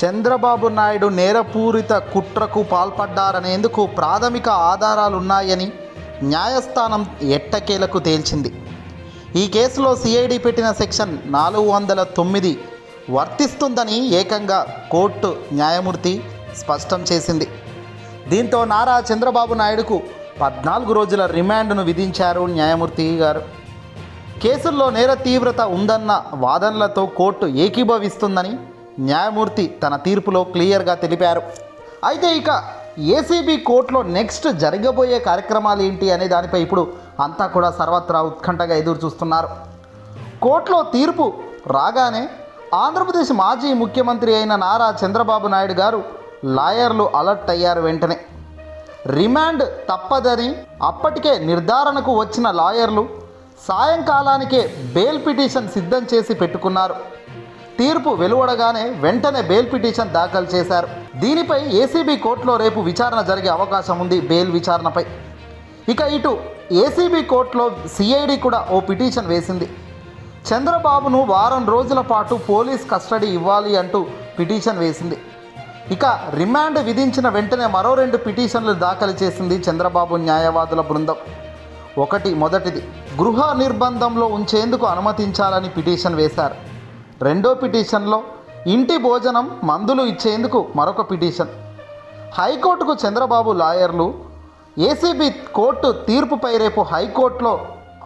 చంద్రబాబు నాయుడు నేరపూరిత కుట్రకు పాల్పడ్డారనేందుకు ప్రాథమిక ఆధారాలున్నాయని న్యాయస్థానం ఎట్టకేలకు తేల్చింది ఈ కేసులో సిఐడి పెట్టిన సెక్షన్ నాలుగు వందల తొమ్మిది వర్తిస్తుందని ఏకంగా కోర్టు న్యాయమూర్తి స్పష్టం చేసింది దీంతో నారా చంద్రబాబు నాయుడుకు పద్నాలుగు రోజుల రిమాండ్ను విధించారు న్యాయమూర్తి గారు కేసుల్లో నేర తీవ్రత ఉందన్న వాదనలతో కోర్టు ఏకీభవిస్తుందని న్యాయమూర్తి తన తీర్పులో క్లియర్గా తెలిపారు అయితే ఇక ఏసీబీ కోర్టులో నెక్స్ట్ జరగబోయే కార్యక్రమాలు ఏంటి అనే దానిపై ఇప్పుడు అంతా కూడా సర్వత్రా ఉత్కంఠగా ఎదురు చూస్తున్నారు కోర్టులో తీర్పు రాగానే ఆంధ్రప్రదేశ్ మాజీ ముఖ్యమంత్రి అయిన నారా చంద్రబాబు నాయుడు గారు లాయర్లు అలర్ట్ అయ్యారు వెంటనే రిమాండ్ తప్పదని అప్పటికే నిర్ధారణకు వచ్చిన లాయర్లు సాయంకాలానికే బెయిల్ పిటిషన్ సిద్ధం చేసి పెట్టుకున్నారు తీర్పు వెలువడగానే వెంటనే బెయిల్ పిటిషన్ దాఖలు చేశారు దీనిపై ఏసీబీ కోర్టులో రేపు విచారణ జరిగే అవకాశం ఉంది బెయిల్ విచారణపై ఇక ఇటు ఏసీబీ కోర్టులో సిఐడి కూడా ఓ పిటిషన్ వేసింది చంద్రబాబును వారం రోజుల పాటు పోలీస్ కస్టడీ ఇవ్వాలి అంటూ పిటిషన్ వేసింది ఇక రిమాండ్ విధించిన వెంటనే మరో రెండు పిటిషన్లు దాఖలు చేసింది చంద్రబాబు న్యాయవాదుల బృందం ఒకటి మొదటిది గృహ నిర్బంధంలో ఉంచేందుకు అనుమతించాలని పిటిషన్ వేశారు రెండో పిటిషన్లో ఇంటి భోజనం మందులు ఇచ్చేందుకు మరొక పిటిషన్ హైకోర్టుకు చంద్రబాబు లాయర్లు ఏసీబీ కోర్టు తీర్పుపై రేపు హైకోర్టులో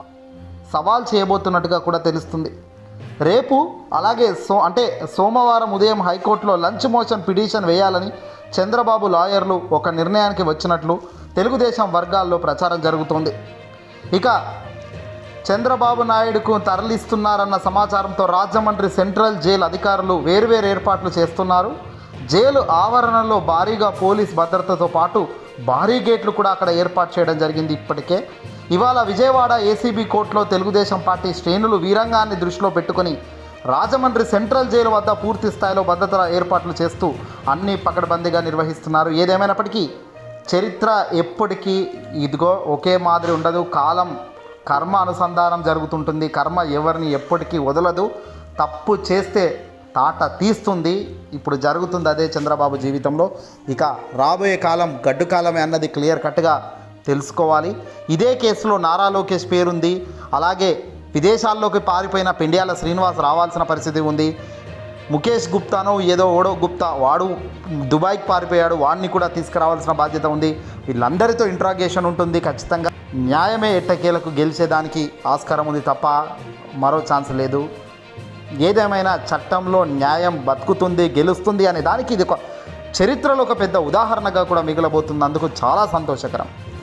సవాల్ చేయబోతున్నట్టుగా కూడా తెలుస్తుంది రేపు అలాగే సో అంటే సోమవారం ఉదయం హైకోర్టులో లంచ్ మోషన్ పిటిషన్ వేయాలని చంద్రబాబు లాయర్లు ఒక నిర్ణయానికి వచ్చినట్లు తెలుగుదేశం వర్గాల్లో ప్రచారం జరుగుతోంది ఇక చంద్రబాబు నాయుడుకు తరలిస్తున్నారన్న సమాచారంతో రాజమండ్రి సెంట్రల్ జైలు అధికారులు వేర్వేరు ఏర్పాట్లు చేస్తున్నారు జైలు ఆవరణలో భారీగా పోలీస్ భద్రతతో పాటు భారీ గేట్లు కూడా అక్కడ ఏర్పాటు చేయడం జరిగింది ఇప్పటికే ఇవాళ విజయవాడ ఏసీబీ కోర్టులో తెలుగుదేశం పార్టీ శ్రేణులు వీరంగాన్ని దృష్టిలో పెట్టుకొని రాజమండ్రి సెంట్రల్ జైలు వద్ద పూర్తి స్థాయిలో భద్రత ఏర్పాట్లు చేస్తూ అన్ని పకడ్బందీగా నిర్వహిస్తున్నారు ఏదేమైనప్పటికీ చరిత్ర ఎప్పటికీ ఇదిగో ఒకే మాదిరి ఉండదు కాలం కర్మ అనుసంధానం జరుగుతుంటుంది కర్మ ఎవరిని ఎప్పటికీ వదలదు తప్పు చేస్తే తాట తీస్తుంది ఇప్పుడు జరుగుతుంది అదే చంద్రబాబు జీవితంలో ఇక రాబోయే కాలం గడ్డు కాలమే అన్నది క్లియర్ కట్గా తెలుసుకోవాలి ఇదే కేసులో నారా లోకేష్ పేరుంది అలాగే విదేశాల్లోకి పారిపోయిన పెండియాల శ్రీనివాస్ రావాల్సిన పరిస్థితి ఉంది ముఖేష్ గుప్తాను ఏదో ఓడో గుప్తా వాడు దుబాయ్కి పారిపోయాడు వాడిని కూడా తీసుకురావాల్సిన బాధ్యత ఉంది వీళ్ళందరితో ఇంట్రాగేషన్ ఉంటుంది ఖచ్చితంగా న్యాయమే ఎట్టకేలకు గెలిచేదానికి ఆస్కారం ఉంది తప్ప మరో ఛాన్స్ లేదు ఏదేమైనా చట్టంలో న్యాయం బతుకుతుంది గెలుస్తుంది అనే దానికి ఇది ఒక చరిత్రలో ఒక పెద్ద ఉదాహరణగా కూడా మిగలబోతుంది అందుకు చాలా సంతోషకరం